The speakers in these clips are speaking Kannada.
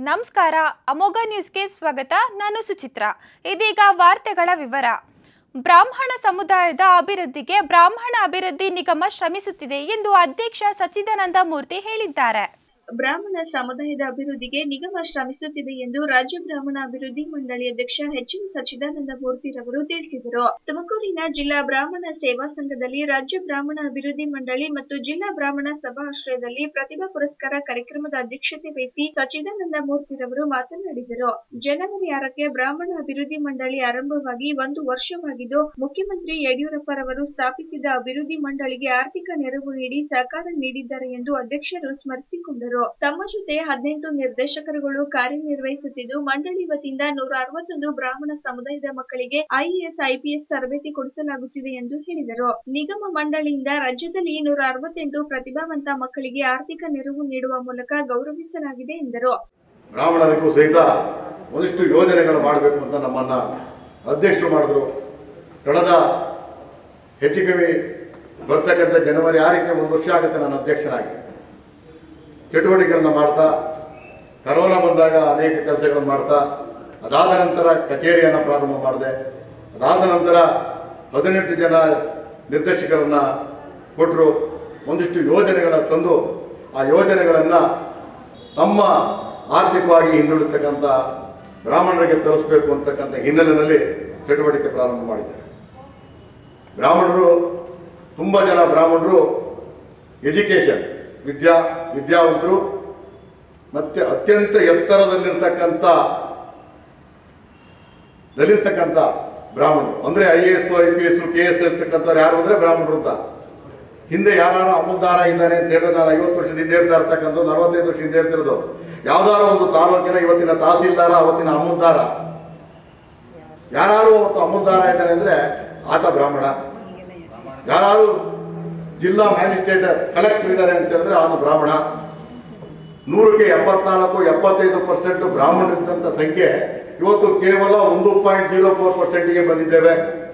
ನಮಸ್ಕಾರ ಅಮೋಘ ನ್ಯೂಸ್ಗೆ ಸ್ವಾಗತ ನಾನು ಸುಚಿತ್ರ ಇದೀಗ ವಾರ್ತೆಗಳ ವಿವರ ಬ್ರಾಹ್ಮಣ ಸಮುದಾಯದ ಅಭಿವೃದ್ಧಿಗೆ ಬ್ರಾಹ್ಮಣ ಅಭಿವೃದ್ಧಿ ನಿಗಮ ಶ್ರಮಿಸುತ್ತಿದೆ ಎಂದು ಅಧ್ಯಕ್ಷ ಸಚ್ಚಿದಾನಂದ ಮೂರ್ತಿ ಹೇಳಿದ್ದಾರೆ ಬ್ರಾಹ್ಮಣ ಸಮುದಾಯದ ಅಭಿವೃದ್ಧಿಗೆ ನಿಗಮ ಶ್ರಮಿಸುತ್ತಿದೆ ಎಂದು ರಾಜ್ಯ ಬ್ರಾಹ್ಮಣ ಅಭಿವೃದ್ಧಿ ಮಂಡಳಿ ಅಧ್ಯಕ್ಷ ಎಚ್ ಎನ್ ಸಚ್ಚಿದಾನಂದ ಮೂರ್ತಿರವರು ತಿಳಿಸಿದರು ತುಮಕೂರಿನ ಜಿಲ್ಲಾ ಬ್ರಾಹ್ಮಣ ಸೇವಾ ಸಂಘದಲ್ಲಿ ರಾಜ್ಯ ಬ್ರಾಹ್ಮಣ ಅಭಿವೃದ್ಧಿ ಮಂಡಳಿ ಮತ್ತು ಜಿಲ್ಲಾ ಬ್ರಾಹ್ಮಣ ಸಭಾ ಆಶ್ರಯದಲ್ಲಿ ಪ್ರತಿಭಾ ಪುರಸ್ಕಾರ ಕಾರ್ಯಕ್ರಮದ ಅಧ್ಯಕ್ಷತೆ ವಹಿಸಿ ಸಚ್ಚಿದಾನಂದ ಮೂರ್ತಿರವರು ಮಾತನಾಡಿದರು ಜನವರಿ ಆರಕ್ಕೆ ಬ್ರಾಹ್ಮಣ ಅಭಿವೃದ್ಧಿ ಮಂಡಳಿ ಆರಂಭವಾಗಿ ಒಂದು ವರ್ಷವಾಗಿದ್ದು ಮುಖ್ಯಮಂತ್ರಿ ಯಡಿಯೂರಪ್ಪರವರು ಸ್ಥಾಪಿಸಿದ ಅಭಿವೃದ್ಧಿ ಮಂಡಳಿಗೆ ಆರ್ಥಿಕ ನೆರವು ನೀಡಿ ಸಹಕಾರ ನೀಡಿದ್ದಾರೆ ಎಂದು ಅಧ್ಯಕ್ಷರು ಸ್ಮರಿಸಿಕೊಂಡರು ತಮ್ಮ ಜೊತೆ ಹದಿನೆಂಟು ನಿರ್ದೇಶಕರುಗಳು ಕಾರ್ಯನಿರ್ವಹಿಸುತ್ತಿದ್ದು ಮಂಡಳಿ ವತಿಯಿಂದ ನೂರ ಅರವತ್ತೊಂದು ಬ್ರಾಹ್ಮಣ ಸಮುದಾಯದ ಮಕ್ಕಳಿಗೆ ಐಎಎಸ್ ಐಪಿಎಸ್ ತರಬೇತಿ ಕೊಡಿಸಲಾಗುತ್ತಿದೆ ಎಂದು ಹೇಳಿದರು ನಿಗಮ ಮಂಡಳಿಯಿಂದ ರಾಜ್ಯದಲ್ಲಿ ನೂರ ಅರವತ್ತೆಂಟು ಪ್ರತಿಭಾವಂತ ಮಕ್ಕಳಿಗೆ ಆರ್ಥಿಕ ನೆರವು ನೀಡುವ ಮೂಲಕ ಗೌರವಿಸಲಾಗಿದೆ ಎಂದರು ಬ್ರಾಹ್ಮಣರಿಗೂ ಸಹಿತ ಒಂದಿಷ್ಟು ಯೋಜನೆಗಳು ಮಾಡಬೇಕು ಅಂತ ನಮ್ಮನ್ನ ಅಧ್ಯಕ್ಷರು ಮಾಡಿದ್ರು ಕಳೆದ ಹೆಚ್ಚು ಕಮ್ಮಿ ಬರ್ತಕ್ಕಂಥ ಜನವರಿ ಆರಕ್ಕೆ ಒಂದು ವರ್ಷ ಆಗುತ್ತೆ ನಾನು ಅಧ್ಯಕ್ಷನಾಗಿ ಚಟುವಟಿಕೆಗಳನ್ನ ಮಾಡ್ತಾ ಕರೋನಾ ಬಂದಾಗ ಅನೇಕ ಕೆಲಸಗಳನ್ನು ಮಾಡ್ತಾ ಅದಾದ ನಂತರ ಕಚೇರಿಯನ್ನು ಪ್ರಾರಂಭ ಮಾಡಿದೆ ಅದಾದ ನಂತರ ಹದಿನೆಂಟು ಜನ ನಿರ್ದೇಶಕರನ್ನ ಕೊಟ್ಟರು ಒಂದಿಷ್ಟು ಯೋಜನೆಗಳ ತಂದು ಆ ಯೋಜನೆಗಳನ್ನು ತಮ್ಮ ಆರ್ಥಿಕವಾಗಿ ಹಿಂದುಳಿತಕ್ಕಂಥ ಬ್ರಾಹ್ಮಣರಿಗೆ ತಲುಪಿಸಬೇಕು ಅಂತಕ್ಕಂಥ ಹಿನ್ನೆಲೆಯಲ್ಲಿ ಚಟುವಟಿಕೆ ಪ್ರಾರಂಭ ಮಾಡಿದ್ದಾರೆ ಬ್ರಾಹ್ಮಣರು ತುಂಬ ಜನ ಬ್ರಾಹ್ಮಣರು ಎಜುಕೇಷನ್ ವಿದ್ಯಾ ವಿದ್ಯಾವಂತರು ಮತ್ತೆ ಅತ್ಯಂತ ಎತ್ತರದಲ್ಲಿರ್ತಕ್ಕಂಥ ದಲ್ಲಿರ್ತಕ್ಕಂಥ ಬ್ರಾಹ್ಮಣರು ಅಂದರೆ I A S I P S K S ಇರ್ತಕ್ಕಂಥವ್ರು ಯಾರು ಅಂದರೆ ಬ್ರಾಹ್ಮಣರು ಅಂತ ಹಿಂದೆ ಯಾರು ಅಮಲ್ದಾರ ಇದ್ದಾನೆ ಅಂತ ಹೇಳಿದ್ರೆ ನಾನು ಐವತ್ತು ವರ್ಷದ ಹಿಂದೆ ಹೇಳ್ತಾ ಇರ್ತಕ್ಕಂಥ ನಲವತ್ತೈದು ವರ್ಷ ಹಿಂದೆ ಹೇಳ್ತಿರೋದು ಯಾವ್ದಾರ ಒಂದು ತಾಲೂಕಿನ ಇವತ್ತಿನ ತಹಸೀಲ್ದಾರ ಅವತ್ತಿನ ಅಮಲ್ದಾರ ಯಾರು ಅವತ್ತು ಅಮಲ್ದಾರ ಇದ್ದಾನೆ ಅಂದ್ರೆ ಆತ ಬ್ರಾಹ್ಮಣ ಯಾರು ಜಿಲ್ಲಾ ಮ್ಯಾಜಿಸ್ಟ್ರೇಟ್ ಕಲೆಕ್ಟರ್ ಇದ್ದಾರೆ ಅಂತ ಹೇಳಿದ್ರೆ ಅವನು ಬ್ರಾಹ್ಮಣ ನೂರಕ್ಕೆ ಎಪ್ಪತ್ನಾಲ್ಕು ಎಪ್ಪತ್ತೈದು ಪರ್ಸೆಂಟ್ ಬ್ರಾಹ್ಮಣರಿದ್ದಂಥ ಸಂಖ್ಯೆ ಇವತ್ತು ಕೇವಲ ಒಂದು ಪಾಯಿಂಟ್ ಜೀರೋ ಫೋರ್ ಪರ್ಸೆಂಟ್ಗೆ ಬಂದಿದ್ದೇವೆ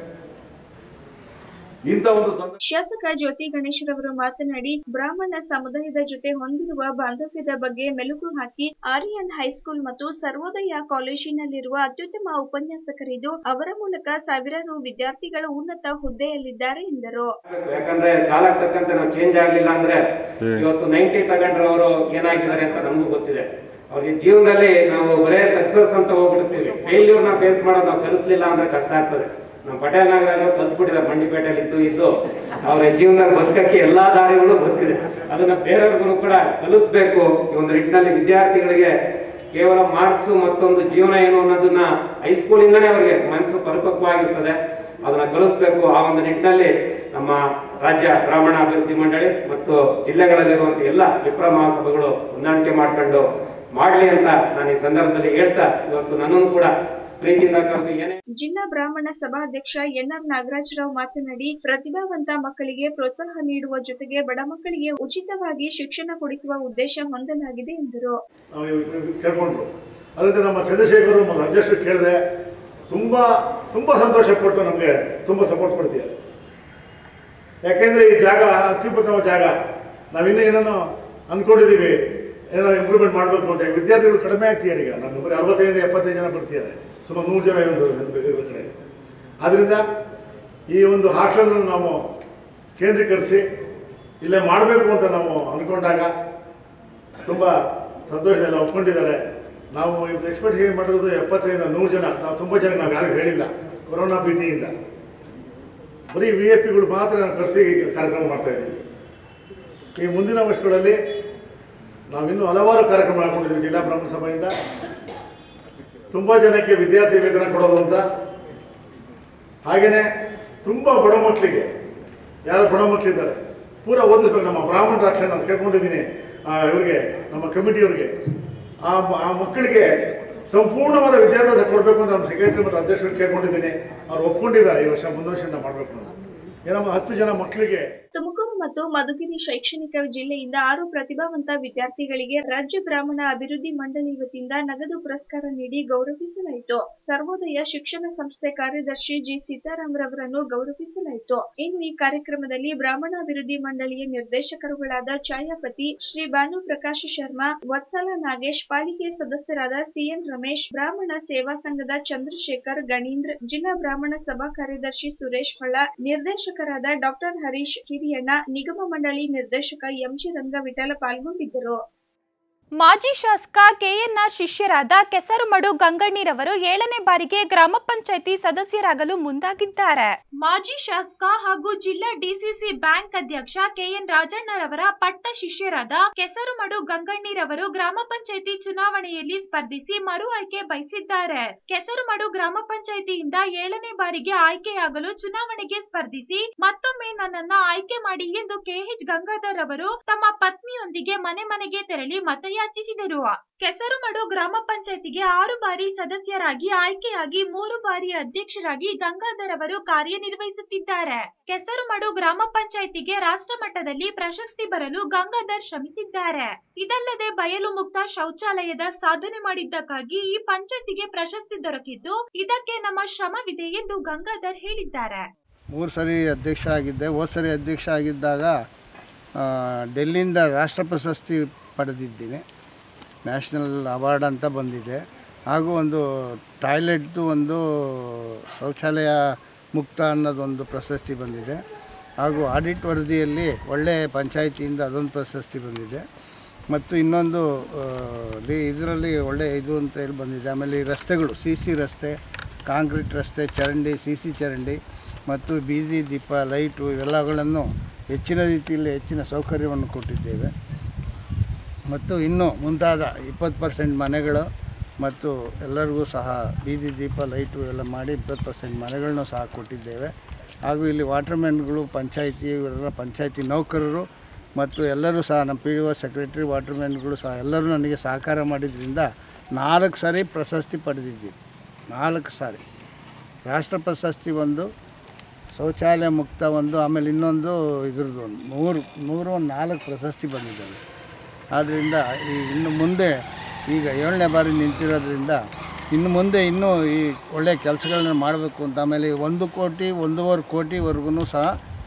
ಇಂಥ ಒಂದು ಸಂದರ್ಭ ಶಾಸಕ ಜ್ಯೋತಿ ಗಣೇಶ್ರವರು ಮಾತನಾಡಿ ಬ್ರಾಹ್ಮಣ ಸಮುದಾಯದ ಜೊತೆ ಹೊಂದಿರುವ ಬಾಂಧವ್ಯದ ಬಗ್ಗೆ ಮೆಲುಕು ಹಾಕಿ ಆರ್ಯನ್ ಹೈಸ್ಕೂಲ್ ಮತ್ತು ಸರ್ವೋದಯ ಕಾಲೇಜಿನಲ್ಲಿರುವ ಅತ್ಯುತ್ತಮ ಉಪನ್ಯಾಸಕರಿದ್ದು ಅವರ ಮೂಲಕ ಸಾವಿರಾರು ವಿದ್ಯಾರ್ಥಿಗಳು ಉನ್ನತ ಹುದ್ದೆಯಲ್ಲಿದ್ದಾರೆ ಎಂದರು ಯಾಕಂದ್ರೆ ಕಾಲಕ್ಕೆ ತಕ್ಕಂತೆ ನಾವು ಚೇಂಜ್ ಆಗ್ಲಿಲ್ಲ ಅಂದ್ರೆ ಇವತ್ತು ನೈಂಟಿ ತಗೊಂಡ್ರವರು ಏನಾಗಿದ್ದಾರೆ ಅಂತ ನಮಗೂ ಗೊತ್ತಿದೆ ಅವ್ರಿಗೆ ಜೀವನದಲ್ಲಿ ನಾವು ಬರೇ ಸಕ್ಸಸ್ ಅಂತ ಹೋಗ್ಬಿಡ್ತೀವಿ ಫೇಲ್ಯೂರ್ ನ ಫೇಸ್ ಮಾಡೋದು ನಾವು ಕಲಿಸ್ಲಿಲ್ಲ ಅಂದ್ರೆ ಕಷ್ಟ ಆಗ್ತದೆ ನಮ್ಮ ಪಟೇಲ್ ನಾಗರಾಜ್ ಅವ್ರು ಕಲ್ತ್ಬಿಟ್ಟಿದ್ದಾರೆ ಮಂಡಿಪೇಟೆಯಲ್ಲಿ ಇದ್ದು ಇದ್ದು ಅವ್ರ ಜೀವನದಲ್ಲಿ ಬದುಕಕ್ಕೆ ಎಲ್ಲಾ ದಾರಿಗಳು ಗೊತ್ತಿದೆ ಅದನ್ನ ಬೇರೆಯವ್ರಿಗೂ ಕೂಡ ಕಲಿಸ್ಬೇಕು ಈ ಒಂದು ನಿಟ್ಟಿನಲ್ಲಿ ವಿದ್ಯಾರ್ಥಿಗಳಿಗೆ ಕೇವಲ ಮಾರ್ಕ್ಸ್ ಮತ್ತೊಂದು ಜೀವನ ಏನು ಅನ್ನೋದನ್ನ ಹೈಸ್ಕೂಲಿಂದನೇ ಅವರಿಗೆ ಮನಸ್ಸು ಪರಿಪಕ್ವವಾಗಿರ್ತದೆ ಅದನ್ನ ಕಲಿಸ್ಬೇಕು ಆ ಒಂದು ನಿಟ್ಟಿನಲ್ಲಿ ನಮ್ಮ ರಾಜ್ಯ ಬ್ರಾಹ್ಮಣ ಅಭಿವೃದ್ಧಿ ಮಂಡಳಿ ಮತ್ತು ಜಿಲ್ಲೆಗಳಲ್ಲಿರುವಂತ ಎಲ್ಲ ವಿಪ್ರ ಮಹಾಸಭೆಗಳು ಹೊಂದಾಣಿಕೆ ಮಾಡ್ಕೊಂಡು ಮಾಡ್ಲಿ ಅಂತ ನಾನು ಈ ಸಂದರ್ಭದಲ್ಲಿ ಹೇಳ್ತಾ ಇವತ್ತು ನನ್ನನ್ನು ಕೂಡ ಪ್ರೀತಿಯಿಂದ ಕರೆದು ಏನೇ ಜಿಲ್ಲಾ ಬ್ರಾಹ್ಮಣ ಸಭಾಧ್ಯಕ್ಷ ಎನ್ಆರ್ ನಾಗರಾಜರಾವ್ ಮಾತನಾಡಿ ಪ್ರತಿಭಾವಂತ ಮಕ್ಕಳಿಗೆ ಪ್ರೋತ್ಸಾಹ ನೀಡುವ ಜೊತೆಗೆ ಬಡ ಮಕ್ಕಳಿಗೆ ಉಚಿತವಾಗಿ ಶಿಕ್ಷಣ ಕೊಡಿಸುವ ಉದ್ದೇಶ ಹೊಂದಲಾಗಿದೆ ಎಂದರು ನಾವು ಇವ್- ಕೇಳ್ಕೊಂಡ್ರು ಅದರಿಂದ ನಮ್ಮ ಚಂದ್ರಶೇಖರ್ ನಮ್ಮ ಅಧ್ಯಕ್ಷರು ಕೇಳಿದೆ ತುಂಬ ತುಂಬ ಸಂತೋಷಪಟ್ಟು ನಮಗೆ ತುಂಬ ಸಪೋರ್ಟ್ ಕೊಡ್ತೀಯ ಯಾಕೆಂದರೆ ಈ ಜಾಗ ಅತ್ಯುತ್ತಮ ಜಾಗ ನಾವಿನ್ನೂ ಏನೇನೋ ಅಂದ್ಕೊಂಡಿದ್ದೀವಿ ಏನೋ ಇಂಪ್ರೂವ್ಮೆಂಟ್ ಮಾಡಬೇಕು ಅಂತ ವಿದ್ಯಾರ್ಥಿಗಳು ಕಡಿಮೆ ಆಗ್ತಿದ್ದಾರೆ ಈಗ ನಮ್ಮ ಬರೀ ಅರವತ್ತೈದು ಎಪ್ಪತ್ತೈದು ಜನ ಬರ್ತಿದ್ದಾರೆ ಸುಮಾರು ನೂರು ಜನ ಒಂದು ಇರೋ ಕಡೆ ಆದ್ದರಿಂದ ಈ ಒಂದು ಹಾಸ್ಟೆಲನ್ನು ನಾವು ಕೇಂದ್ರೀಕರಿಸಿ ಇಲ್ಲೇ ಮಾಡಬೇಕು ಅಂತ ನಾವು ಅಂದ್ಕೊಂಡಾಗ ತುಂಬ ಸಂತೋಷದಿಂದ ಒಪ್ಕೊಂಡಿದ್ದಾರೆ ನಾವು ಇವತ್ತು ಎಕ್ಸ್ಪೆಕ್ಟೇಷನ್ ಮಾಡಿರೋದು ಎಪ್ಪತ್ತೈದು ನೂರು ಜನ ನಾವು ತುಂಬ ಜನ ನಾವು ಯಾರಿಗೂ ಹೇಳಿಲ್ಲ ಕೊರೋನಾ ಭೀತಿಯಿಂದ ಬರೀ ವಿ ಎ ಪಿಗಳು ಮಾತ್ರ ನಾವು ಕರೆಸಿ ಕಾರ್ಯಕ್ರಮ ಮಾಡ್ತಾ ಇದ್ದೀವಿ ಈ ಮುಂದಿನ ವರ್ಷಗಳಲ್ಲಿ ನಾವಿನ್ನೂ ಹಲವಾರು ಕಾರ್ಯಕ್ರಮ ಮಾಡ್ಕೊಂಡಿದ್ದೀವಿ ಜಿಲ್ಲಾ ಬ್ರಾಹ್ಮಣ ಸಭೆಯಿಂದ ತುಂಬ ಜನಕ್ಕೆ ವಿದ್ಯಾರ್ಥಿ ವೇತನ ಕೊಡೋದು ಅಂತ ಹಾಗೆಯೇ ತುಂಬ ಬಡ ಮಕ್ಕಳಿಗೆ ಯಾರು ಬಡ ಮಕ್ಕಳಿದ್ದಾರೆ ಪೂರ ಓದಿಸ್ಬೇಕು ನಮ್ಮ ಬ್ರಾಹ್ಮಣ ರಾಷ್ಟ್ರ ನಾನು ಕೇಳ್ಕೊಂಡಿದ್ದೀನಿ ಆ, ಇವರಿಗೆ ನಮ್ಮ ಕಮಿಟಿಯವ್ರಿಗೆ ಆ ಮ- ಆ ಮಕ್ಕಳಿಗೆ ಸಂಪೂರ್ಣವಾದ ವಿದ್ಯಾಭ್ಯಾಸ ಕೊಡಬೇಕು ಅಂತ ನಮ್ಮ ಸೆಕ್ರೆಟರಿ ಮತ್ತು ಅಧ್ಯಕ್ಷರು ಕೇಳ್ಕೊಂಡಿದ್ದೀನಿ ಅವ್ರು ಒಪ್ಕೊಂಡಿದ್ದಾರೆ ಈ ವರ್ಷ ಮುಂದಿನ ವರ್ಷದಿಂದ ಮಾಡಬೇಕು ಅಂತ ಏನಮ್ಮ ಹತ್ತು ಜನ ಮಕ್ಕಳಿಗೆ ತುಮಕೂರು ಮತ್ತು ಮಧುಗಿರಿ ಶೈಕ್ಷಣಿಕ ಜಿಲ್ಲೆಯಿಂದ ಆರು ಪ್ರತಿಭಾವಂತ ವಿದ್ಯಾರ್ಥಿಗಳಿಗೆ ರಾಜ್ಯ ಬ್ರಾಹ್ಮಣ ಅಭಿವೃದ್ಧಿ ಮಂಡಳಿ ವತಿಯಿಂದ ನಗದು ಪುರಸ್ಕಾರ ನೀಡಿ ಗೌರವಿಸಲಾಯಿತು ಸರ್ವೋದಯ ಶಿಕ್ಷಣ ಸಂಸ್ಥೆ ಕಾರ್ಯದರ್ಶಿ ಜಿ ಸೀತಾರಾಮ್ ರವರನ್ನು ಗೌರವಿಸಲಾಯಿತು ಇನ್ನು ಈ ಕಾರ್ಯಕ್ರಮದಲ್ಲಿ ಬ್ರಾಹ್ಮಣ ಅಭಿವೃದ್ಧಿ ಮಂಡಳಿಯ ನಿರ್ದೇಶಕರುಗಳಾದ ಛಾಯಾಪತಿ ಶ್ರೀ ಭಾನು ಪ್ರಕಾಶ್ ಶರ್ಮಾ ವತ್ಸಲ ನಾಗೇಶ್ ಪಾಲಿಕೆ ಸದಸ್ಯರಾದ ಸಿಎನ್ ರಮೇಶ್ ಬ್ರಾಹ್ಮಣ ಸೇವಾ ಸಂಘದ ಚಂದ್ರಶೇಖರ್ ಗಣೀಂದ್ರ ಜಿಲ್ಲಾ ಬ್ರಾಹ್ಮಣ ಸಭಾ ಕಾರ್ಯದರ್ಶಿ ಸುರೇಶ್ ಹೊಳ್ಳ ನಿರ್ದೇಶಕರಾದ ಡಾಕ್ಟರ್ ಹರೀಶ್ ಹಿರಿಯಣ್ಣ ನಿಗಮ ಮಂಡಳಿ ನಿರ್ದೇಶಕ ಎಂಜಿ ರಂಗವಿಠಲ ಪಾಲ್ಗೊಂಡಿದ್ದರು ಮಾಜಿ ಶಾಸಕ ಕೆಎನ್ಆರ್ ಶಿಷ್ಯರಾದ ಕೆಸರುಮಡು ಗಂಗಣ್ಣಿರವರು ಏಳನೇ ಬಾರಿಗೆ ಗ್ರಾಮ ಪಂಚಾಯಿತಿ ಸದಸ್ಯರಾಗಲು ಮುಂದಾಗಿದ್ದಾರೆ ಮಾಜಿ ಶಾಸಕ ಹಾಗೂ ಜಿಲ್ಲಾ ಡಿಸಿಸಿ ಬ್ಯಾಂಕ್ ಅಧ್ಯಕ್ಷ ಕೆಎನ್ ರಾಜಣ್ಣರವರ ಪಟ್ಟ ಶಿಷ್ಯರಾದ ಕೆಸರುಮಡು ಗಂಗಣ್ಣಿರವರು ಗ್ರಾಮ ಪಂಚಾಯಿತಿ ಚುನಾವಣೆಯಲ್ಲಿ ಸ್ಪರ್ಧಿಸಿ ಮರು ಆಯ್ಕೆ ಬಯಸಿದ್ದಾರೆ ಕೆಸರುಮಡು ಗ್ರಾಮ ಪಂಚಾಯಿತಿಯಿಂದ ಏಳನೇ ಬಾರಿಗೆ ಆಯ್ಕೆಯಾಗಲು ಚುನಾವಣೆಗೆ ಸ್ಪರ್ಧಿಸಿ ಮತ್ತೊಮ್ಮೆ ನನ್ನನ್ನ ಆಯ್ಕೆ ಮಾಡಿ ಎಂದು ಕೆಎಚ್ ಗಂಗಾಧರ್ ಅವರು ತಮ್ಮ ಪತ್ನಿಯೊಂದಿಗೆ ಮನೆ ಮನೆಗೆ ತೆರಳಿ ಮತಯಾಚಿಸಿದರು ಕೆಸರುಮಡು ಗ್ರಾಮ ಪಂಚಾಯತಿಗೆ ಆರು ಬಾರಿ ಸದಸ್ಯರಾಗಿ ಆಯ್ಕೆಯಾಗಿ ಮೂರು ಬಾರಿ ಅಧ್ಯಕ್ಷರಾಗಿ ಗಂಗಾಧರ್ ಅವರು ಕಾರ್ಯನಿರ್ವಹಿಸುತ್ತಿದ್ದಾರೆ ಕೆಸರುಮಡು ಗ್ರಾಮ ಪಂಚಾಯತಿಗೆ ರಾಷ್ಟ್ರ ಮಟ್ಟದಲ್ಲಿ ಪ್ರಶಸ್ತಿ ಬರಲು ಗಂಗಾಧರ್ ಶ್ರಮಿಸಿದ್ದಾರೆ ಇದಲ್ಲದೆ ಬಯಲು ಮುಕ್ತ ಶೌಚಾಲಯದ ಸಾಧನೆ ಮಾಡಿದ್ದಕ್ಕಾಗಿ ಈ ಪಂಚಾಯತಿಗೆ ಪ್ರಶಸ್ತಿ ದೊರಕಿದ್ದು ಇದಕ್ಕೆ ನಮ್ಮ ಶ್ರಮವಿದೆ ಎಂದು ಗಂಗಾಧರ್ ಹೇಳಿದ್ದಾರೆ ಮೂರು ಸರಿ ಅಧ್ಯಕ್ಷ ಆಗಿದ್ದೆ ಹೋದ ಸರಿ ಅಧ್ಯಕ್ಷ ಆಗಿದ್ದಾಗ ಆ, ಡೆಲ್ಲಿಯಿಂದ ರಾಷ್ಟ್ರ ಪ್ರಶಸ್ತಿ ಪಡೆದಿದ್ದೀನಿ ನ್ಯಾಷನಲ್ ಅವಾರ್ಡ್ ಅಂತ ಬಂದಿದೆ ಹಾಗೂ ಒಂದು ಟಾಯ್ಲೆಟ್ದು ಒಂದು ಶೌಚಾಲಯ ಮುಕ್ತ ಅನ್ನೋದೊಂದು ಪ್ರಶಸ್ತಿ ಬಂದಿದೆ ಹಾಗೂ ಆಡಿಟ್ ವರದಿಯಲ್ಲಿ ಒಳ್ಳೆಯ ಪಂಚಾಯಿತಿಯಿಂದ ಅದೊಂದು ಪ್ರಶಸ್ತಿ ಬಂದಿದೆ ಮತ್ತು ಇನ್ನೊಂದು ಇದರಲ್ಲಿ ಒಳ್ಳೆ ಇದು ಅಂತ ಹೇಳಿ ಬಂದಿದೆ ಆಮೇಲೆ ಈ ರಸ್ತೆಗಳು ಸಿ ಸಿ ರಸ್ತೆ ಕಾಂಕ್ರೀಟ್ ರಸ್ತೆ ಚರಂಡಿ ಸಿ ಸಿ ಚರಂಡಿ ಮತ್ತು ಬೀದಿ ದೀಪ ಲೈಟು ಇವೆಲ್ಲಗಳನ್ನು ಹೆಚ್ಚಿನ ರೀತಿಯಲ್ಲಿ ಹೆಚ್ಚಿನ ಸೌಕರ್ಯವನ್ನು ಕೊಟ್ಟಿದ್ದೇವೆ ಮತ್ತು ಇನ್ನೂ ಮುಂತಾದ ಇಪ್ಪತ್ತು ಪರ್ಸೆಂಟ್ ಮನೆಗಳು ಮತ್ತು ಎಲ್ಲರಿಗೂ ಸಹ ಬೀದಿ ದೀಪ ಲೈಟು ಎಲ್ಲ ಮಾಡಿ ಇಪ್ಪತ್ತು ಪರ್ಸೆಂಟ್ ಮನೆಗಳನ್ನು ಸಹ ಕೊಟ್ಟಿದ್ದೇವೆ ಹಾಗೂ ಇಲ್ಲಿ ವಾಟರ್ಮ್ಯಾನ್ಗಳು ಪಂಚಾಯಿತಿ ಇವರೆಲ್ಲ ಪಂಚಾಯಿತಿ ನೌಕರರು ಮತ್ತು ಎಲ್ಲರೂ ಸಹ ನಮ್ಮ ಪಿ ಡಿ ಒ ಸೆಕ್ರೆಟರಿ ವಾಟರ್ಮ್ಯಾನ್ಗಳು ಸಹ ಎಲ್ಲರೂ ನನಗೆ ಸಹಕಾರ ಮಾಡಿದ್ರಿಂದ ನಾಲ್ಕು ಸಾರಿ ಪ್ರಶಸ್ತಿ ಪಡೆದಿದ್ದೀನಿ ನಾಲ್ಕು ಸಾರಿ ರಾಷ್ಟ್ರ ಪ್ರಶಸ್ತಿ ಒಂದು ಶೌಚಾಲಯ ಮುಕ್ತ ಒಂದು ಆಮೇಲೆ ಇನ್ನೊಂದು ಇದ್ರದ್ದು ಒಂದು ಮೂರು ಮೂರು ಒಂದು ನಾಲ್ಕು ಪ್ರಶಸ್ತಿ ಬಂದಿದ್ದಾವೆ ಆದ್ದರಿಂದ ಈ ಇನ್ನು ಮುಂದೆ ಈಗ ಏಳನೇ ಬಾರಿ ನಿಂತಿರೋದ್ರಿಂದ ಇನ್ನು ಮುಂದೆ ಇನ್ನೂ ಈ ಒಳ್ಳೆಯ ಕೆಲಸಗಳನ್ನ ಮಾಡಬೇಕು ಅಂತ ಆಮೇಲೆ ಈ ಒಂದು ಕೋಟಿ ಒಂದೂವರೆ ಕೋಟಿವರೆಗೂ ಸಹ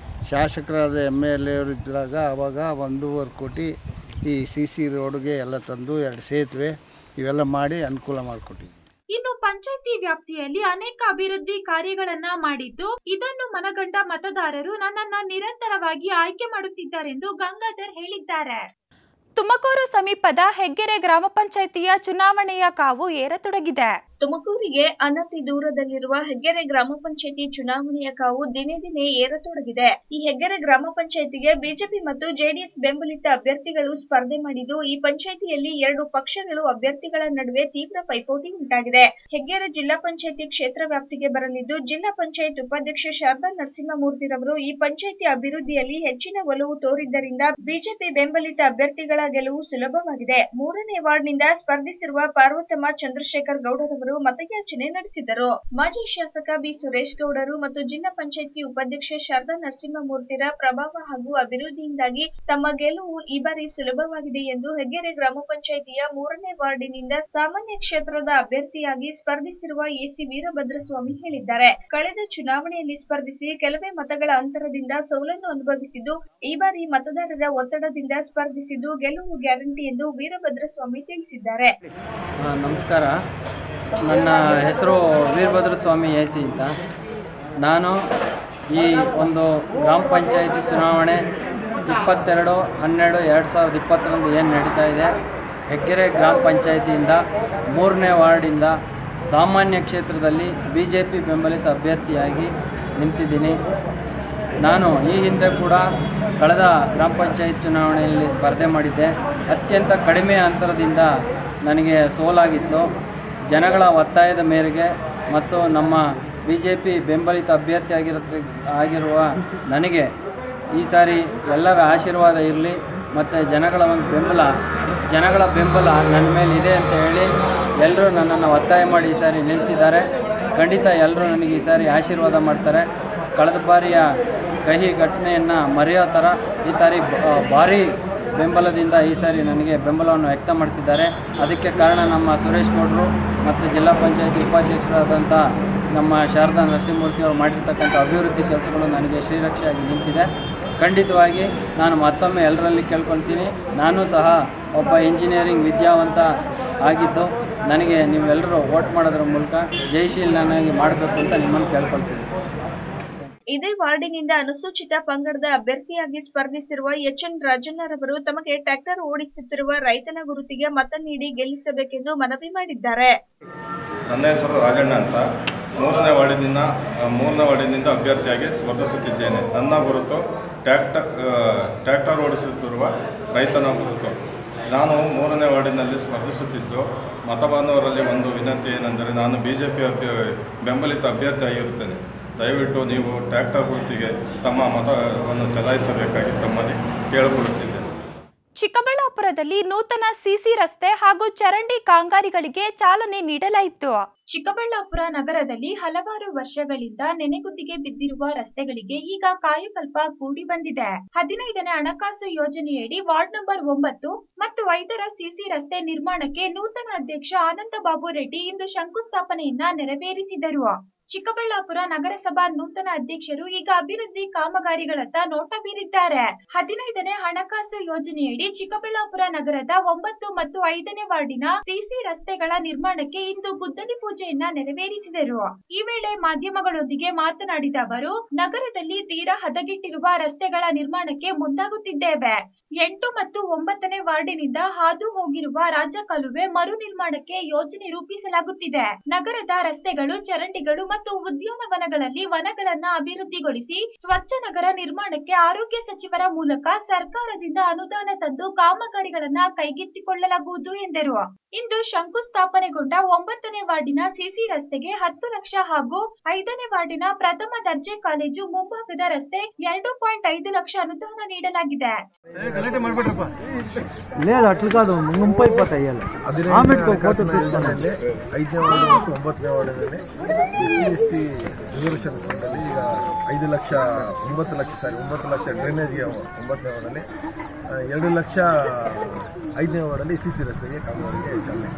ಶಾಸಕರಾದ ಎಮ್ ಎಲ್ ಎವರು ಇದ್ದಾಗ ಆವಾಗ ಒಂದೂವರೆ ಕೋಟಿ ಈ ಸಿ ಸಿ ರೋಡ್ಗೆ ಎಲ್ಲ ತಂದು ಎರಡು ಸೇತುವೆ ಇವೆಲ್ಲ ಮಾಡಿ ಅನುಕೂಲ ಮಾಡಿಕೊಟ್ಟಿದ್ವಿ ಇನ್ನು ಪಂಚಾಯತಿ ವ್ಯಾಪ್ತಿಯಲ್ಲಿ ಅನೇಕ ಅಭಿವೃದ್ಧಿ ಕಾರ್ಯಗಳನ್ನ ಮಾಡಿದ್ದು ಇದನ್ನು ಮನಗಂಡ ಮತದಾರರು ನನ್ನನ್ನ ನಿರಂತರವಾಗಿ ಆಯ್ಕೆ ಮಾಡುತ್ತಿದ್ದಾರೆಂದು ಗಂಗಾಧರ್ ಹೇಳಿದ್ದಾರೆ ತುಮಕೂರು ಸಮೀಪದ ಹೆಗ್ಗೆರೆ ಗ್ರಾಮ ಪಂಚಾಯಿತಿಯ ಚುನಾವಣೆಯ ಕಾವು ಏರತೊಡಗಿದೆ ತುಮಕೂರಿಗೆ ಅನತಿ ದೂರದಲ್ಲಿರುವ ಹೆಗ್ಗೆರೆ ಗ್ರಾಮ ಪಂಚಾಯತಿ ಚುನಾವಣೆಯ ಕಾವು ದಿನೇ ದಿನೇ ಏರತೊಡಗಿದೆ ಈ ಹೆಗ್ಗೆರೆ ಗ್ರಾಮ ಪಂಚಾಯತಿಗೆ ಬಿಜೆಪಿ ಮತ್ತು ಜೆಡಿಎಸ್ ಬೆಂಬಲಿತ ಅಭ್ಯರ್ಥಿಗಳು ಸ್ಪರ್ಧೆ ಮಾಡಿದ್ದು ಈ ಪಂಚಾಯತಿಯಲ್ಲಿ ಎರಡು ಪಕ್ಷಗಳು ಅಭ್ಯರ್ಥಿಗಳ ನಡುವೆ ತೀವ್ರ ಪೈಪೋಟಿ ಉಂಟಾಗಿದೆ ಹೆಗ್ಗೆರೆ ಜಿಲ್ಲಾ ಪಂಚಾಯತಿ ಕ್ಷೇತ್ರ ವ್ಯಾಪ್ತಿಗೆ ಬರಲಿದ್ದು ಜಿಲ್ಲಾ ಪಂಚಾಯತ್ ಉಪಾಧ್ಯಕ್ಷೆ ಶಾರದಾ ನರಸಿಂಹಮೂರ್ತಿರವರು ಈ ಪಂಚಾಯತಿ ಅಭಿವೃದ್ಧಿಯಲ್ಲಿ ಹೆಚ್ಚಿನ ಒಲವು ತೋರಿದ್ದರಿಂದ ಬಿಜೆಪಿ ಬೆಂಬಲಿತ ಅಭ್ಯರ್ಥಿಗಳ ಗೆಲುವು ಸುಲಭವಾಗಿದೆ ಮೂರನೇ ವಾರ್ಡ್ನಿಂದ ಸ್ಪರ್ಧಿಸಿರುವ ಪಾರ್ವತಮ್ಮ ಚಂದ್ರಶೇಖರ್ ಗೌಡರವರು ಮತಯಾಚನೆ ನಡೆಸಿದರು ಮಾಜಿ ಶಾಸಕ ಬಿ ಸುರೇಶ್ ಗೌಡರು ಮತ್ತು ಜಿಲ್ಲಾ ಪಂಚಾಯತಿ ಉಪಾಧ್ಯಕ್ಷೆ ಶಾರದಾ ನರಸಿಂಹಮೂರ್ತಿರ ಪ್ರಭಾವ ಹಾಗೂ ಅಭಿವೃದ್ಧಿಯಿಂದಾಗಿ ತಮ್ಮ ಗೆಲುವು ಈ ಬಾರಿ ಸುಲಭವಾಗಿದೆ ಎಂದು ಹೆಗ್ಗೆರೆ ಗ್ರಾಮ ಪಂಚಾಯತಿಯ ಮೂರನೇ ವಾರ್ಡಿನಿಂದ ಸಾಮಾನ್ಯ ಕ್ಷೇತ್ರದ ಅಭ್ಯರ್ಥಿಯಾಗಿ ಸ್ಪರ್ಧಿಸಿರುವ ಎಸಿ ವೀರಭದ್ರಸ್ವಾಮಿ ಹೇಳಿದ್ದಾರೆ ಕಳೆದ ಚುನಾವಣೆಯಲ್ಲಿ ಸ್ಪರ್ಧಿಸಿ ಕೆಲವೇ ಮತಗಳ ಅಂತರದಿಂದ ಸೋಲನ್ನು ಅನುಭವಿಸಿದ್ದು ಈ ಬಾರಿ ಮತದಾರರ ಒತ್ತಡದಿಂದ ಸ್ಪರ್ಧಿಸಿದ್ದು ಗೆಲುವು ಗ್ಯಾರಂಟಿ ಎಂದು ವೀರಭದ್ರಸ್ವಾಮಿ ತಿಳಿಸಿದ್ದಾರೆ ಆ, ನಮಸ್ಕಾರ ನನ್ನ ಹೆಸರು ವೀರಭದ್ರ ಸ್ವಾಮಿ ಎ ಸಿ ಅಂತ ನಾನು ಈ ಒಂದು ಗ್ರಾಮ ಪಂಚಾಯಿತಿ ಚುನಾವಣೆ ಇಪ್ಪತ್ತೆರಡು ಹನ್ನೆರಡು ಎರಡು ಸಾವಿರದ ಇಪ್ಪತ್ತರಂದು ಏನು ನಡೀತಾ ಇದೆ ಹೆಗ್ಗೆರೆ ಗ್ರಾಮ ಪಂಚಾಯಿತಿಯಿಂದ ಮೂರನೇ ವಾರ್ಡಿಂದ ಸಾಮಾನ್ಯ ಕ್ಷೇತ್ರದಲ್ಲಿ ಬಿ ಜೆ ಪಿ ಬೆಂಬಲಿತ ಅಭ್ಯರ್ಥಿಯಾಗಿ ನಿಂತಿದ್ದೀನಿ ನಾನು ಈ ಹಿಂದೆ ಕೂಡ ಕಳೆದ ಗ್ರಾಮ ಪಂಚಾಯತ್ ಚುನಾವಣೆಯಲ್ಲಿ ಸ್ಪರ್ಧೆ ಮಾಡಿದ್ದೆ ಅತ್ಯಂತ ಕಡಿಮೆ ಅಂತರದಿಂದ ನನಗೆ ಸೋಲಾಗಿತ್ತು ಜನಗಳ ಒತ್ತಾಯದ ಮೇರೆಗೆ ಮತ್ತು ನಮ್ಮ ಬಿ ಜೆ ಪಿ ಬೆಂಬಲಿತ ಅಭ್ಯರ್ಥಿ ಆಗಿರೋ ಆಗಿರುವ ನನಗೆ ಈ ಸಾರಿ ಎಲ್ಲರ ಆಶೀರ್ವಾದ ಇರಲಿ ಮತ್ತು ಜನಗಳ ಒಂದು ಬೆಂಬಲ ಜನಗಳ ಬೆಂಬಲ ನನ್ನ ಮೇಲೆ ಇದೆ ಅಂತ ಹೇಳಿ ಎಲ್ಲರೂ ನನ್ನನ್ನು ಒತ್ತಾಯ ಮಾಡಿ ಈ ಸಾರಿ ನಿಲ್ಲಿಸಿದ್ದಾರೆ ಖಂಡಿತ ಎಲ್ಲರೂ ನನಗೆ ಈ ಸಾರಿ ಆಶೀರ್ವಾದ ಮಾಡ್ತಾರೆ ಕಳೆದ ಬಾರಿಯ ಕಹಿ ಘಟನೆಯನ್ನು ಮರೆಯೋ ಥರ ಈ ಸಾರಿ ಬ- ಭಾರಿ ಬೆಂಬಲದಿಂದ ಈ ಸಾರಿ ನನಗೆ ಬೆಂಬಲವನ್ನು ವ್ಯಕ್ತ ಮಾಡ್ತಿದ್ದಾರೆ ಅದಕ್ಕೆ ಕಾರಣ ನಮ್ಮ ಸುರೇಶ್ ಗೌಡರು ಮತ್ತು ಜಿಲ್ಲಾ ಪಂಚಾಯತಿ ಉಪಾಧ್ಯಕ್ಷರಾದಂಥ ನಮ್ಮ ಶಾರದಾ ನರಸಿಂಹಮೂರ್ತಿ ಅವರು ಮಾಡಿರ್ತಕ್ಕಂಥ ಅಭಿವೃದ್ಧಿ ಕೆಲಸಗಳು ನನಗೆ ಶ್ರೀರಕ್ಷೆಯಾಗಿ ನಿಂತಿದೆ ಖಂಡಿತವಾಗಿ ನಾನು ಮತ್ತೊಮ್ಮೆ ಎಲ್ಲರಲ್ಲಿ ಕೇಳ್ಕೊಳ್ತೀನಿ ನಾನು ಸಹ ಒಬ್ಬ ಇಂಜಿನಿಯರಿಂಗ್ ವಿದ್ಯಾವಂತ ಆಗಿದ್ದು ನನಗೆ ನೀವೆಲ್ಲರೂ ವೋಟ್ ಮಾಡೋದ್ರ ಮೂಲಕ ಜಯಶೀಲನಾಗಿ ಮಾಡಬೇಕು ಅಂತ ನಿಮ್ಮನ್ನು ಕೇಳ್ಕೊಳ್ತೀನಿ ಇದೇ ವಾರ್ಡಿನಿಂದ ಅನುಸೂಚಿತ ಪಂಗಡದ ಅಭ್ಯರ್ಥಿಯಾಗಿ ಸ್ಪರ್ಧಿಸಿರುವ ಎಚ್ ಎನ್ ರಾಜಣ್ಣರವರು ತಮಗೆ ಟ್ರ್ಯಾಕ್ಟರ್ ಓಡಿಸುತ್ತಿರುವ ರೈತನ ಗುರುತಿಗೆ ಮತ ನೀಡಿ ಗೆಲ್ಲಿಸಬೇಕೆಂದು ಮನವಿ ಮಾಡಿದ್ದಾರೆ ನನ್ನ ಹೆಸರು ರಾಜಣ್ಣ ಅಂತ ಮೂರನೇ ವಾರ್ಡಿನಿಂದ ಆ, ಮೂರನೇ ವಾರ್ಡಿನಿಂದ ಅಭ್ಯರ್ಥಿಯಾಗಿ ಸ್ಪರ್ಧಿಸುತ್ತಿದ್ದೇನೆ ನನ್ನ ಗುರುತು ಟ್ರ್ಯಾಕ್ಟರ್ ಟ್ರ್ಯಾಕ್ಟರ್ ಓಡಿಸುತ್ತಿರುವ ರೈತನ ಗುರುತು ನಾನು ಮೂರನೇ ವಾರ್ಡಿನಲ್ಲಿ ಸ್ಪರ್ಧಿಸುತ್ತಿದ್ದು ಮತಬಾಂಧವರಲ್ಲಿ ಒಂದು ವಿನಂತಿ ಏನೆಂದರೆ ನಾನು ಬಿ ಜೆ ಪಿ ಅಭ್ಯ ಬೆಂಬಲಿತ ಅಭ್ಯರ್ಥಿಯಾಗಿರುತ್ತೇನೆ ದಯವಿಟ್ಟು ನೀವು ಟ್ರ್ಯಾಕ್ಟರ್ ಗುರುತಿಗೆ ತಮ್ಮ ಮತವನ್ನು ಚಲಾಯಿಸಬೇಕಾಗಿ ತಮ್ಮಲ್ಲಿ ಕೇಳಿಕೊಳ್ಳುತ್ತಿದ್ದೇನೆ ಚಿಕ್ಕಬಳ್ಳಾಪುರದಲ್ಲಿ ನೂತನ ಸಿಸಿ ರಸ್ತೆ ಹಾಗೂ ಚರಂಡಿ ಕಾಮಗಾರಿಗಳಿಗೆ ಚಾಲನೆ ನೀಡಲಾಯಿತು ಚಿಕ್ಕಬಳ್ಳಾಪುರ ನಗರದಲ್ಲಿ ಹಲವಾರು ವರ್ಷಗಳಿಂದ ನೆನೆಗುದಿಗೆ ಬಿದ್ದಿರುವ ರಸ್ತೆಗಳಿಗೆ ಈಗ ಕಾಯಕಲ್ಪ ಕೂಡಿ ಬಂದಿದೆ ಹದಿನೈದನೇ ಹಣಕಾಸು ಯೋಜನೆಯಡಿ ವಾರ್ಡ್ ನಂಬರ್ ಒಂಬತ್ತು ಮತ್ತು ಐದರ ಸಿಸಿ ರಸ್ತೆ ನಿರ್ಮಾಣಕ್ಕೆ ನೂತನ ಅಧ್ಯಕ್ಷ ಆನಂದ ಬಾಬು ರೆಡ್ಡಿ ಇಂದು ಶಂಕುಸ್ಥಾಪನೆಯನ್ನ ನೆರವೇರಿಸಿದರು ಚಿಕ್ಕಬಳ್ಳಾಪುರ ನಗರಸಭಾ ನೂತನ ಅಧ್ಯಕ್ಷರು ಈಗ ಅಭಿವೃದ್ಧಿ ಕಾಮಗಾರಿಗಳತ್ತ ನೋಟ ಬೀರಿದ್ದಾರೆ ಹದಿನೈದನೇ ಹಣಕಾಸು ಯೋಜನೆಯಡಿ ಚಿಕ್ಕಬಳ್ಳಾಪುರ ನಗರದ ಒಂಬತ್ತು ಮತ್ತು ಐದನೇ ವಾರ್ಡಿನ ಸಿಸಿ ರಸ್ತೆಗಳ ನಿರ್ಮಾಣಕ್ಕೆ ಇಂದು ಗುದ್ದಲಿ ಪೂಜೆಯನ್ನ ನೆರವೇರಿಸಿದರು ಈ ವೇಳೆ ಮಾಧ್ಯಮಗಳೊಂದಿಗೆ ಮಾತನಾಡಿದ ಅವರು ನಗರದಲ್ಲಿ ತೀರಾ ಹದಗೆಟ್ಟಿರುವ ರಸ್ತೆಗಳ ನಿರ್ಮಾಣಕ್ಕೆ ಮುಂದಾಗುತ್ತಿದ್ದೇವೆ ಎಂಟು ಮತ್ತು ಒಂಬತ್ತನೇ ವಾರ್ಡಿನಿಂದ ಹಾದು ಹೋಗಿರುವ ರಾಜ ಕಾಲುವೆ ಮರು ನಿರ್ಮಾಣಕ್ಕೆ ಯೋಜನೆ ರೂಪಿಸಲಾಗುತ್ತಿದೆ ನಗರದ ರಸ್ತೆಗಳು ಚರಂಡಿಗಳು ಮತ್ತು ಉದ್ಯಾನವನಗಳಲ್ಲಿ ವನಗಳನ್ನ ಅಭಿವೃದ್ಧಿಗೊಳಿಸಿ ಸ್ವಚ್ಛ ನಗರ ನಿರ್ಮಾಣಕ್ಕೆ ಆರೋಗ್ಯ ಸಚಿವರ ಮೂಲಕ ಸರ್ಕಾರದಿಂದ ಅನುದಾನ ತಂದು ಕಾಮಗಾರಿಗಳನ್ನ ಕೈಗೆತ್ತಿಕೊಳ್ಳಲಾಗುವುದು ಎಂದರು ಇಂದು ಶಂಕುಸ್ಥಾಪನೆಗೊಂಡ ಒಂಬತ್ತನೇ ವಾರ್ಡಿನ ಸಿಸಿ ರಸ್ತೆಗೆ ಹತ್ತು ಲಕ್ಷ ಹಾಗೂ ಐದನೇ ವಾರ್ಡಿನ ಪ್ರಥಮ ದರ್ಜೆ ಕಾಲೇಜು ಮುಂಭಾಗದ ರಸ್ತೆ ಎರಡು ಪಾಯಿಂಟ್ ಐದು ಲಕ್ಷ ಅನುದಾನ ನೀಡಲಾಗಿದೆ లేదు అట్లు కాదు ముంపై పోతాయి ఆమె ఫోటో తీసుకున్నాను ಐದನೇ ವಾರ್ಡ್ ಮತ್ತು ಒಂಬತ್ತನೇ ವಾರ್ಡಿನಲ್ಲಿ ಎಸ್ ಟಿ ರಿಸರ್ವೇಷನ್ ಫಂಡಲ್ಲಿ ಈಗ ಐದು ಲಕ್ಷ ಒಂಬತ್ತು ಲಕ್ಷ ಸಾರಿ ಒಂಬತ್ತು ಲಕ್ಷ ಡ್ರೈನೇಜ್ಗೆ ಒಂಬತ್ತನೇ ವಾರ್ಡಲ್ಲಿ ಆ, ಎರಡು ಲಕ್ಷ ಐದನೇ ವಾರ್ಡಲ್ಲಿ ಸಿ ಸಿ ರಸ್ತೆಗೆ ಕಾಮಗಾರಿಗೆ ಚಾಲನೆ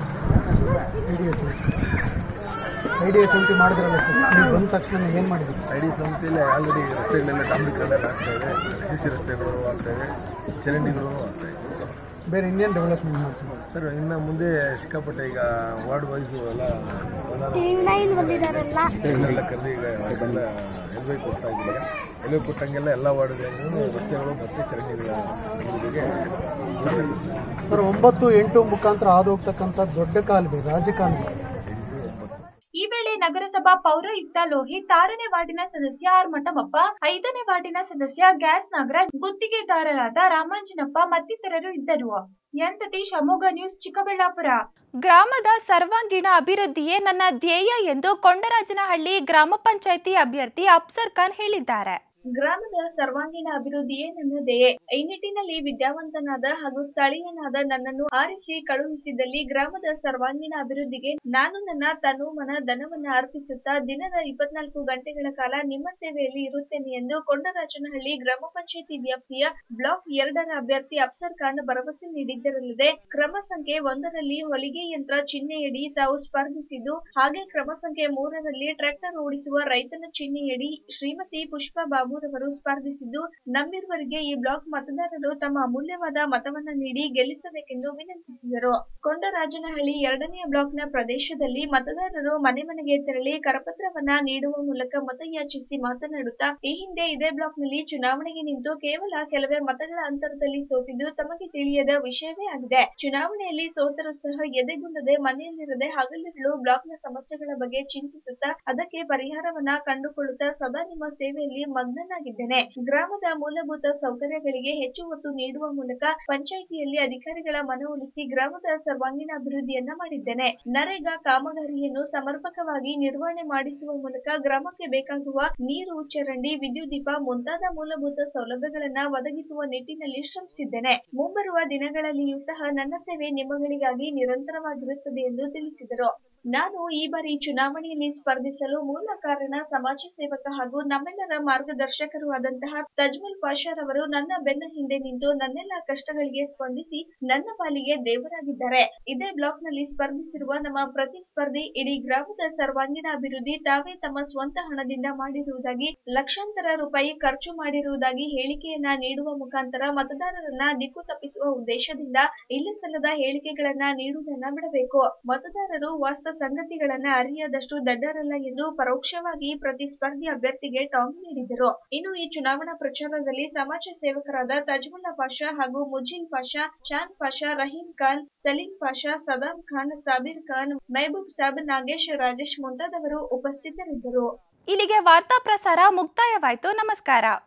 ಐಡಿಯಾ ಸಮಿತಿ ಮಾಡಿದ್ರಲ್ಲ ಸರ್ ನೀವು ಬಂದ ತಕ್ಷಣ ಏನು ಮಾಡಿದ್ರಿ ಐ ಡಿ ಸಂಸ್ಥೆಯಲ್ಲಿ ಆಲ್ರೆಡಿ ರಸ್ತೆಗಳೆಲ್ಲ ಡಾಂಬರೀಕರಣ ಆಗ್ತಾ ಇದೆ ಸಿ ಸಿ ರಸ್ತೆಗಳು ಆಗ್ತಾ ಇದೆ ಚರಂಡಿಗಳು ಆಗ್ತಾ ಇದೆ ಬೇರೆ ಇನ್ನೇನು ಡೆವಲಪ್ಮೆಂಟ್ ಮಾಡ್ತೀವಿ ಸರ್ ಇನ್ನು ಮುಂದೆ ಸಿಕ್ಕಾಪಟ್ಟೆ ಈಗ ವಾರ್ಡ್ ವೈಸ್ ಎಲ್ಲ ಎಲ್ಲ ಕರೆದು ಈಗ ಎಲ್ಲ ಎಲ್ವೈ ಕೊಡ್ತಾ ಇದ್ದೀವಿ ಎಲ್ವೈ ಕೊಟ್ಟಂಗೆಲ್ಲ ಎಲ್ಲ ವಾರ್ಡ್ಗಳಿಗೂ ರಸ್ತೆಗಳು ಮತ್ತು ಚರಂಡಿಗಳ ಅಭಿವೃದ್ಧಿಗೆ ಚಾಲನೆ ಕೊಡ್ತೀವಿ. ಸರ್ ಒಂಬತ್ತು ಎಂಟು ಮುಖಾಂತರ ಹಾದು ಹೋಗ್ತಕ್ಕಂಥ ದೊಡ್ಡ ಕಾಲುವೆ ರಾಜಕಾಲುವೆ ಈ ವೇಳೆ ನಗರಸಭಾ ಪೌರಾಯುಕ್ತ ಲೋಹಿತ್ ಆರನೇ ವಾರ್ಡಿನ ಸದಸ್ಯ ಆರ್ ಮಠಮಪ್ಪ ಐದನೇ ವಾರ್ಡಿನ ಸದಸ್ಯ ಗ್ಯಾಸ್ ನಾಗರಾಜ್ ಗುತ್ತಿಗೆದಾರರಾದ ರಾಮಾಂಜನಪ್ಪ ಮತ್ತಿತರರು ಇದ್ದರು ಎನ್ ಸತೀಶ್ ಅಮೋಘ ನ್ಯೂಸ್ ಚಿಕ್ಕಬಳ್ಳಾಪುರ ಗ್ರಾಮದ ಸರ್ವಾಂಗೀಣ ಅಭಿವೃದ್ಧಿಯೇ ನನ್ನ ಧ್ಯೇಯ ಎಂದು ಕೊಂಡರಾಜನಹಳ್ಳಿ ಗ್ರಾಮ ಪಂಚಾಯಿತಿ ಅಭ್ಯರ್ಥಿ ಅಫ್ಸರ್ ಖಾನ್ ಹೇಳಿದ್ದಾರೆ ಗ್ರಾಮದ ಸರ್ವಾಂಗೀಣ ಅಭಿವೃದ್ಧಿಯೇ ನನ್ನ ಧ್ಯೇಯ ಈ ನಿಟ್ಟಿನಲ್ಲಿ ವಿದ್ಯಾವಂತನಾದ ಹಾಗೂ ಸ್ಥಳೀಯನಾದ ನನ್ನನ್ನು ಆರಿಸಿ ಕಳುಹಿಸಿದಲ್ಲಿ ಗ್ರಾಮದ ಸರ್ವಾಂಗೀಣ ಅಭಿವೃದ್ಧಿಗೆ ನಾನು ನನ್ನ ತನು ಮನ ಧನವನ್ನ ಅರ್ಪಿಸುತ್ತಾ ದಿನದ ಇಪ್ಪತ್ನಾಲ್ಕು ಗಂಟೆಗಳ ಕಾಲ ನಿಮ್ಮ ಸೇವೆಯಲ್ಲಿ ಇರುತ್ತೇನೆ ಎಂದು ಕೊಂಡರಾಜನಹಳ್ಳಿ ಗ್ರಾಮ ಪಂಚಾಯಿತಿ ವ್ಯಾಪ್ತಿಯ ಬ್ಲಾಕ್ ಎರಡರ ಅಭ್ಯರ್ಥಿ ಅಫ್ಸರ್ ಖಾನ್ ಭರವಸೆ ನೀಡಿದ್ದರಲ್ಲದೆ ಕ್ರಮ ಸಂಖ್ಯೆ ಒಂದರಲ್ಲಿ ಹೊಲಿಗೆ ಯಂತ್ರ ಚಿಹ್ನೆಯಡಿ ತಾವು ಸ್ಪರ್ಧಿಸಿದ್ದು ಹಾಗೆ ಕ್ರಮ ಸಂಖ್ಯೆ ಮೂರರಲ್ಲಿ ಟ್ರ್ಯಾಕ್ಟರ್ ಓಡಿಸುವ ರೈತನ ಚಿಹ್ನೆಯಡಿ ಶ್ರೀಮತಿ ಪುಷ್ಪಾ ಬಾಬುರವರು ಸ್ಪರ್ಧಿಸಿದ್ದು ನಮ್ಮಿರುವರಿಗೆ ಈ ಬ್ಲಾಕ್ ಮತದಾರರು ತಮ್ಮ ಅಮೂಲ್ಯವಾದ ಮತವನ್ನ ನೀಡಿ ಗೆಲ್ಲಿಸಬೇಕೆಂದು ವಿನಂತಿಸಿದರು ಕೊಂಡರಾಜನಹಳ್ಳಿ ಎರಡನೆಯ ಬ್ಲಾಕ್ನ ಪ್ರದೇಶದಲ್ಲಿ ಮತದಾರರು ಮನೆ ಮನೆಗೆ ತೆರಳಿ ಕರಪತ್ರವನ್ನ ನೀಡುವ ಮೂಲಕ ಮತಯಾಚಿಸಿ ಮಾತನಾಡುತ್ತಾ ಈ ಹಿಂದೆ ಇದೇ ಬ್ಲಾಕ್ನಲ್ಲಿ ಚುನಾವಣೆಗೆ ನಿಂತು ಕೇವಲ ಕೆಲವೇ ಮತಗಳ ಅಂತರದಲ್ಲಿ ಸೋತಿದ್ದು ತಮಗೆ ತಿಳಿಯದ ವಿಷಯವೇ ಆಗಿದೆ ಚುನಾವಣೆಯಲ್ಲಿ ಸೋತರೂ ಸಹ ಎದೆಗುಂದದೆ ಮನೆಯಲ್ಲಿರದೆ ಹಗಲಿರುಳು ಬ್ಲಾಕ್ನ ಸಮಸ್ಯೆಗಳ ಬಗ್ಗೆ ಚಿಂತಿಸುತ್ತಾ ಅದಕ್ಕೆ ಪರಿಹಾರವನ್ನ ಕಂಡುಕೊಳ್ಳುತ್ತಾ ಸದಾ ನಿಮ್ಮ ಸೇವೆಯಲ್ಲಿ ಮಗ್ನನಾಗಿದ್ದೇನೆ ಗ್ರಾಮದ ಮೂಲಭೂತ ಸೌಕರ್ಯಗಳಿಗೆ ಹೆಚ್ಚು ಒತ್ತು ನೀಡುವ ಮೂಲಕ ಪಂಚಾಯಿತಿಯಲ್ಲಿ ಅಧಿಕಾರಿಗಳ ಮನವೊಲಿಸಿ ಗ್ರಾಮದ ಸರ್ವಾಂಗೀಣ ಅಭಿವೃದ್ಧಿಯನ್ನ ಮಾಡಿದ್ದೇನೆ ನರೇಗಾ ಕಾಮಗಾರಿಯನ್ನು ಸಮರ್ಪಕವಾಗಿ ನಿರ್ವಹಣೆ ಮಾಡಿಸುವ ಮೂಲಕ ಗ್ರಾಮಕ್ಕೆ ಬೇಕಾಗುವ ನೀರು ಚರಂಡಿ ವಿದ್ಯುತ್ ದೀಪ ಮುಂತಾದ ಮೂಲಭೂತ ಸೌಲಭ್ಯಗಳನ್ನ ಒದಗಿಸುವ ನಿಟ್ಟಿನಲ್ಲಿ ಶ್ರಮಿಸಿದ್ದೇನೆ ಮುಂಬರುವ ದಿನಗಳಲ್ಲಿಯೂ ಸಹ ನನ್ನ ಸೇವೆ ನಿಮ್ಮಗಳಿಗಾಗಿ ನಿರಂತರವಾಗಿರುತ್ತದೆ ಎಂದು ತಿಳಿಸಿದರು ನಾನು ಈ ಬಾರಿ ಚುನಾವಣೆಯಲ್ಲಿ ಸ್ಪರ್ಧಿಸಲು ಮೂಲ ಕಾರಣ ಸಮಾಜ ಸೇವಕ ಹಾಗೂ ನಮ್ಮೆಲ್ಲರ ಮಾರ್ಗದರ್ಶಕರು ಆದಂತಹ ತಜ್ಮಲ್ ಪಾಷಾರವರು ನನ್ನ ಬೆನ್ನ ಹಿಂದೆ ನಿಂತು ನನ್ನೆಲ್ಲ ಕಷ್ಟಗಳಿಗೆ ಸ್ಪಂದಿಸಿ ನನ್ನ ಪಾಲಿಗೆ ದೇವರಾಗಿದ್ದಾರೆ ಇದೇ ಬ್ಲಾಕ್ ನಲ್ಲಿ ಸ್ಪರ್ಧಿಸಿರುವ ನಮ್ಮ ಪ್ರತಿಸ್ಪರ್ಧಿ ಇಡೀ ಗ್ರಾಮದ ಸರ್ವಾಂಗೀಣ ಅಭಿವೃದ್ಧಿ ತಾವೇ ತಮ್ಮ ಸ್ವಂತ ಹಣದಿಂದ ಮಾಡಿರುವುದಾಗಿ ಲಕ್ಷಾಂತರ ರೂಪಾಯಿ ಖರ್ಚು ಮಾಡಿರುವುದಾಗಿ ಹೇಳಿಕೆಯನ್ನ ನೀಡುವ ಮುಖಾಂತರ ಮತದಾರರನ್ನ ದಿಕ್ಕು ತಪ್ಪಿಸುವ ಉದ್ದೇಶದಿಂದ ಇಲ್ಲಸಲ್ಲದ ಹೇಳಿಕೆಗಳನ್ನ ನೀಡುವುದನ್ನ ಬಿಡಬೇಕು ಮತದಾರರು ವಾಸ್ತ ಸಂಗತಿಗಳನ್ನ ಅರಿಯದಷ್ಟು ದಡ್ಡರಲ್ಲ ಎಂದು ಪರೋಕ್ಷವಾಗಿ ಪ್ರತಿಸ್ಪರ್ಧಿ ಅಭ್ಯರ್ಥಿಗೆ ಟಾಂಗ್ ನೀಡಿದರು ಇನ್ನು ಈ ಚುನಾವಣಾ ಪ್ರಚಾರದಲ್ಲಿ ಸಮಾಜ ಸೇವಕರಾದ ತಜ್ಮುಲ್ಲಾ ಪಾಷಾ ಹಾಗೂ ಮುಜಿಲ್ ಪಾಷಾ ಚಾಂದ್ ಪಾಷಾ ರಹೀಂ ಖಾನ್ ಸಲೀಂ ಪಾಷಾ ಸದಾಂ ಖಾನ್ ಸಾಬೀರ್ ಖಾನ್ ಮೆಹಬೂಬ್ ಸಾಬ್ ನಾಗೇಶ್ ರಾಜೇಶ್ ಮುಂತಾದವರು ಉಪಸ್ಥಿತರಿದ್ದರು ಇಲ್ಲಿಗೆ ವಾರ್ತಾ ಪ್ರಸಾರ ಮುಕ್ತಾಯವಾಯಿತು ನಮಸ್ಕಾರ